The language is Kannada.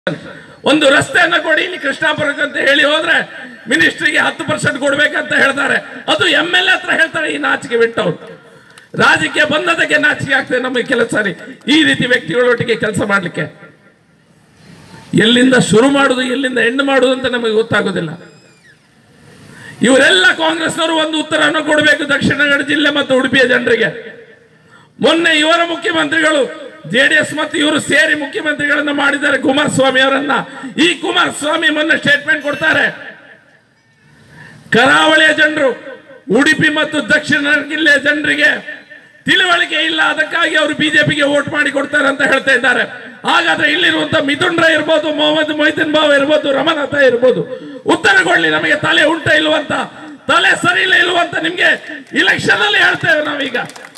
ಒಂದು ರಸ್ತೆಯನ್ನ ಕೊಡಿ ಇಲ್ಲಿ ಕೃಷ್ಣಾಪುರಕ್ಕೆ ಅಂತ ಹೇಳಿ ಹೋದ್ರೆ ಮಿನಿಸ್ಟ್ರಿಗೆ ಹತ್ತು ಪರ್ಸೆಂಟ್ ಕೊಡ್ಬೇಕಂತ ಹೇಳ್ತಾರೆ ಅದು ಎಂ ಎಲ್ ಎ ಹತ್ರ ಹೇಳ್ತಾರೆ ಈ ನಾಚಿಕೆ ಬಿಟ್ಟವ್ರು ರಾಜಕೀಯ ಬಂದದಕ್ಕೆ ನಾಚಿಕೆ ಆಗ್ತದೆ ನಮಗೆ ಕೆಲಸ ಸಾರಿ ಈ ರೀತಿ ವ್ಯಕ್ತಿಗಳೊಟ್ಟಿಗೆ ಕೆಲಸ ಮಾಡ್ಲಿಕ್ಕೆ ಎಲ್ಲಿಂದ ಶುರು ಮಾಡುದು ಎಲ್ಲಿಂದ ಎಂಡ್ ಮಾಡುದು ಅಂತ ನಮಗೆ ಗೊತ್ತಾಗೋದಿಲ್ಲ ಇವರೆಲ್ಲ ಕಾಂಗ್ರೆಸ್ನವರು ಒಂದು ಉತ್ತರವನ್ನು ಕೊಡಬೇಕು ದಕ್ಷಿಣ ಕನ್ನಡ ಜಿಲ್ಲೆ ಮತ್ತು ಉಡುಪಿಯ ಜನರಿಗೆ ಮೊನ್ನೆ ಇವರ ಮುಖ್ಯಮಂತ್ರಿಗಳು ಜೆಡಿಎಸ್ ಮತ್ತು ಇವರು ಸೇರಿ ಮುಖ್ಯಮಂತ್ರಿಗಳನ್ನ ಮಾಡಿದ್ದಾರೆ ಕುಮಾರಸ್ವಾಮಿ ಅವರನ್ನ ಈ ಕುಮಾರಸ್ವಾಮಿ ಮೊನ್ನೆ ಸ್ಟೇಟ್ಮೆಂಟ್ ಕೊಡ್ತಾರೆ ಕರಾವಳಿಯ ಜನರು ಉಡುಪಿ ಮತ್ತು ದಕ್ಷಿಣ ಕನ್ನಡ ಜಿಲ್ಲೆಯ ಜನರಿಗೆ ತಿಳುವಳಿಕೆ ಇಲ್ಲ ಅದಕ್ಕಾಗಿ ಅವರು ಬಿಜೆಪಿಗೆ ವೋಟ್ ಮಾಡಿ ಕೊಡ್ತಾರೆ ಅಂತ ಹೇಳ್ತಾ ಇದ್ದಾರೆ ಹಾಗಾದ್ರೆ ಇಲ್ಲಿರುವಂತ ಮಿಥುನ್ ರೈ ಇರ್ಬೋದು ಮೊಹಮ್ಮದ್ ಮೊಹಿದ್ದೀನ್ ಬಾವ್ ಇರ್ಬೋದು ರಮನಾಥ ಇರ್ಬೋದು ಉತ್ತರ ಕೊಡ್ಲಿ ನಮಗೆ ತಲೆ ಉಂಟ ಇಲ್ವಂತ ತಲೆ ಸರಿ ಇಲ್ಲ ಇಲ್ವಂತ ನಿಮ್ಗೆ ಇಲೆಕ್ಷನ್ ಅಲ್ಲಿ ಹೇಳ್ತೇವೆ ನಾವೀಗ